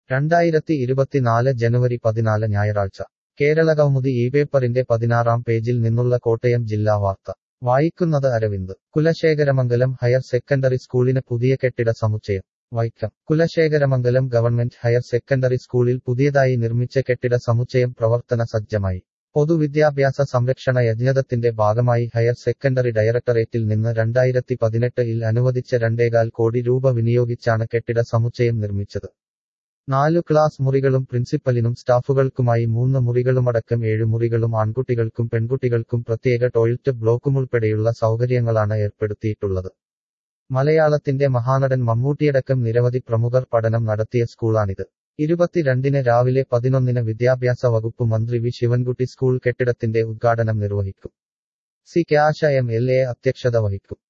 രണ്ടായിരത്തി ഇരുപത്തിനാല് ജനുവരി പതിനാല് ഞായറാഴ്ച കേരളകൗമുദി ഈ പേപ്പറിന്റെ പതിനാറാം പേജിൽ നിന്നുള്ള കോട്ടയം ജില്ലാ വാർത്ത വായിക്കുന്നത് അരവിന്ദ് കുലശേഖരമംഗലം ഹയർ സെക്കൻഡറി സ്കൂളിന് പുതിയ കെട്ടിട സമുച്ചയം Vaikom Kulasekharamangalam government higher secondary സ്കൂളിൽ പുതിയതായി നിർമ്മിച്ച കെട്ടിട സമുച്ചയം പ്രവർത്തന സജ്ജമായി പൊതുവിദ്യാഭ്യാസ സംരക്ഷണ യജ്ഞത്തിന്റെ ഭാഗമായി ഹയർ സെക്കൻഡറി ഡയറക്ടറേറ്റിൽ നിന്ന് രണ്ടായിരത്തി പതിനെട്ടിൽ അനുവദിച്ച രണ്ടേകാൽ കോടി രൂപ വിനിയോഗിച്ചാണ് കെട്ടിട സമുച്ചയം നിർമ്മിച്ചത് നാലു ക്ലാസ് മുറികളും പ്രിൻസിപ്പലിനും സ്റ്റാഫുകൾക്കുമായി മൂന്ന് മുറികളുമടക്കം ഏഴ് മുറികളും ആൺകുട്ടികൾക്കും പെൺകുട്ടികൾക്കും പ്രത്യേക ടോയ്ലറ്റ് ബ്ലോക്കുമുൾപ്പെടെയുള്ള സൗകര്യങ്ങളാണ് ഏർപ്പെടുത്തിയിട്ടുള്ളത് മലയാളത്തിന്റെ മഹാനടൻ മമ്മൂട്ടിയടക്കം നിരവധി പ്രമുഖർ പഠനം നടത്തിയ സ്കൂളാണിത് ഇരുപത്തിരണ്ടിന് രാവിലെ പതിനൊന്നിന് വിദ്യാഭ്യാസ വകുപ്പ് മന്ത്രി വി ശിവൻകുട്ടി സ്കൂൾ കെട്ടിടത്തിന്റെ ഉദ്ഘാടനം നിർവഹിക്കും C K Asha M L A അധ്യക്ഷത വഹിക്കും